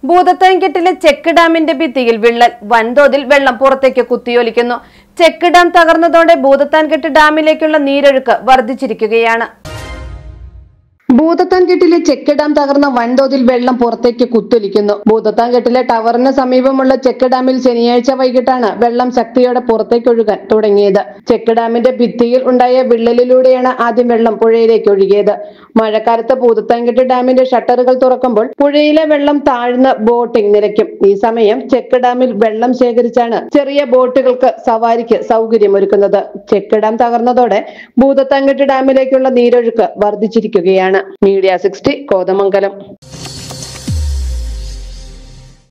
ഭൂതത്താൻകെട്ടിലെ check ഡാമിന്റെ ഭിത്തിയിൽ വിള്ളൽ വൻതോതിൽ വെള്ളം പുറത്തേക്ക് കുത്തിയൊലിക്കുന്നു ചെക്ക് ഡാം തകർന്നതോടെ ഭൂതത്താൻകെട്ട് ഡാമിലേക്കുള്ള നീരൊഴുക്ക് വർദ്ധിച്ചിരിക്കുകയാണ് ഭൂതത്താൻകെട്ടിലെ ചെക്ക് ഡാം തകർന്ന വൻതോതിൽ വെള്ളം പുറത്തേക്ക് കുത്തൊലിക്കുന്നു ഭൂതത്താൻകെട്ടിലെ ടവറിന് സമീപമുള്ള ചെക്ക് ഡാമിൽ ശനിയാഴ്ച വൈകിട്ടാണ് വെള്ളം ശക്തിയോടെ പുറത്തേക്ക് ഒഴുകാൻ തുടങ്ങിയത് ചെക്ക് ഡാമിന്റെ ഭിത്തിയിൽ ഉണ്ടായ വിള്ളലിലൂടെയാണ് ആദ്യം വെള്ളം പുഴയിലേക്ക് ഒഴുകിയത് മഴക്കാലത്ത് ഭൂതത്താൻകെട്ട് ഡാമിന്റെ ഷട്ടറുകൾ തുറക്കുമ്പോൾ പുഴയിലെ വെള്ളം താഴ്ന്ന് ബോട്ടിംഗ് നിലയ്ക്കും ഈ സമയം ചെക്ക് ഡാമിൽ വെള്ളം ശേഖരിച്ചാണ് ചെറിയ ബോട്ടുകൾക്ക് സവാരിക്ക് സൗകര്യമൊരുക്കുന്നത് ചെക്ക് ഡാം തകർന്നതോടെ ഭൂതത്താൻകെട്ട് ഡാമിലേക്കുള്ള നീരൊഴുക്ക് വർദ്ധിച്ചിരിക്കുകയാണ് മീഡിയ സിക്സ്റ്റി കോതമംഗലം